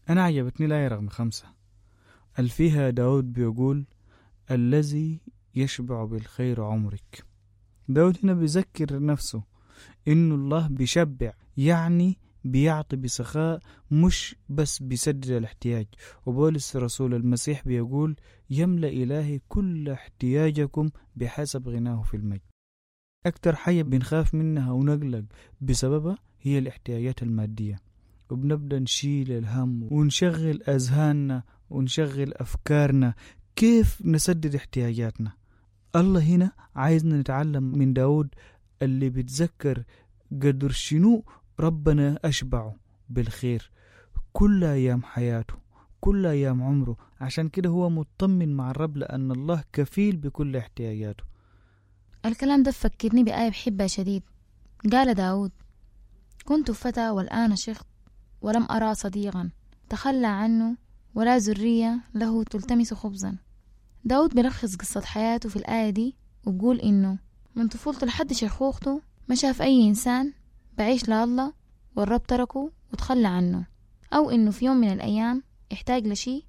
أنا عجبتني الآية رقم خمسة الفيها داود بيقول الذي يشبع بالخير عمرك داود هنا بيذكر نفسه إنه الله بيشبع يعني بيعطي بسخاء مش بس بيسدد الاحتياج وبولس رسول المسيح بيقول يملأ إلهي كل احتياجكم بحسب غناه في المجد أكتر حاجة بنخاف منها ونقلق بسببها هي الاحتياجات المادية وبنبدأ نشيل الهم ونشغل أذهاننا ونشغل أفكارنا كيف نسدد احتياجاتنا الله هنا عايزنا نتعلم من داود اللي بيتذكر قدر شنو ربنا أشبعه بالخير كل أيام حياته كل أيام عمره عشان كده هو مطمن مع الرب لأن الله كفيل بكل احتياجاته الكلام ده فكرني بآية بحبها شديد قال داود كنت فتى والآن شخت ولم أرى صديقا تخلى عنه ولا ذرية له تلتمس خبزا داود بيلخص قصة حياته في الآية دي وبقول إنه من طفولته لحد شيخوخته ما شاف أي إنسان بعيش لله والرب تركه وتخلى عنه أو إنه في يوم من الأيام احتاج لشي